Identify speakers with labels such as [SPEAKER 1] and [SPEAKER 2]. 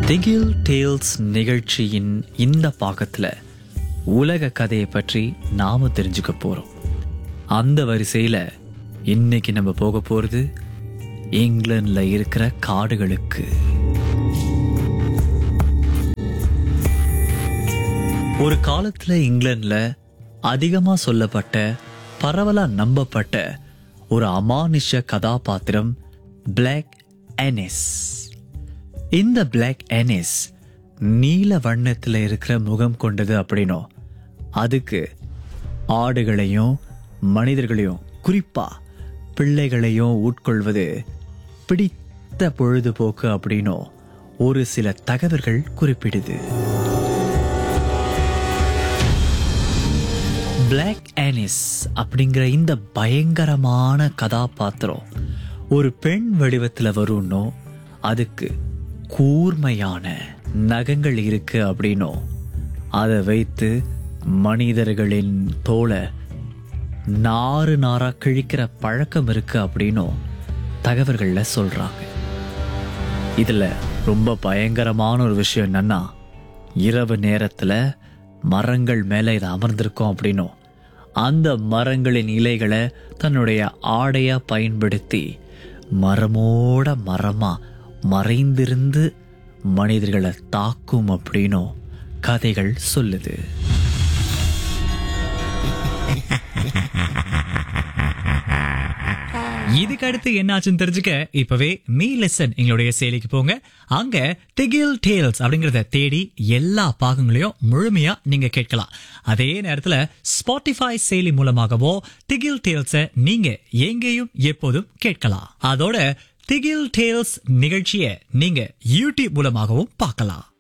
[SPEAKER 1] திகில் டேல்ஸ் நிகழ்ச்சியின் இந்த பாகத்தில் உலக கதையை பற்றி நாம தெரிஞ்சுக்க போறோம் அந்த வரிசையில் இன்னைக்கு நம்ம போக போறது இங்கிலாந்துல இருக்கிற காடுகளுக்கு ஒரு காலத்துல இங்கிலாந்துல அதிகமா சொல்லப்பட்ட பரவலா நம்பப்பட்ட ஒரு அமானுஷ கதாபாத்திரம் பிளாக் அனிஸ் இந்த பிளாக் அனிஸ் நீல வண்ணத்துல இருக்கிற முகம் கொண்டது அப்படின்னும் அதுக்கு ஆடுகளையும் மனிதர்களையும் குறிப்பா பிள்ளைகளையும் உட்கொள்வது பிடித்த பொழுதுபோக்கு அப்படின்னும் ஒரு சில தகவல்கள் குறிப்பிடுது பிளாக் ஆனிஸ் அப்படிங்கிற இந்த பயங்கரமான கதாபாத்திரம் ஒரு பெண் வடிவத்தில் வரும்னோ அதுக்கு கூர்மையான நகங்கள் இருக்கு அப்படின்னும் அதை வைத்து மனிதர்களின் தோலை நாறு நாரா கிழிக்கிற பழக்கம் இருக்கு அப்படின்னும் தகவல்கள்ல சொல்றாங்க இதுல ரொம்ப பயங்கரமான ஒரு விஷயம் என்னன்னா இரவு நேரத்துல மரங்கள் மேல இது அமர்ந்திருக்கும் அப்படின்னும் அந்த மரங்களின் இலைகளை தன்னுடைய ஆடையா பயன்படுத்தி மரமோட மரமா மறைந்திருந்து மனிதர்களை தாக்கும் அப்படின்னும் கதைகள் சொல்லுது
[SPEAKER 2] இதுக்கு அடுத்து என்னாச்சுன்னு தெரிஞ்சுக்க இப்பவே மீ லெசன் எங்களுடைய செயலிக்கு போங்க அங்க திகில் டேல்ஸ் அப்படிங்கறத தேடி எல்லா பாகங்களையும் முழுமையா நீங்க கேட்கலாம் அதே நேரத்துல ஸ்பாட்டிஃபை செயலி மூலமாகவோ திகில் டேல்ஸ நீங்க எங்கேயும் எப்போதும் கேட்கலாம் அதோட திகில் டேல்ஸ் நிகழ்ச்சியை நீங்க யூடியூப் மூலமாகவும் பார்க்கலாம்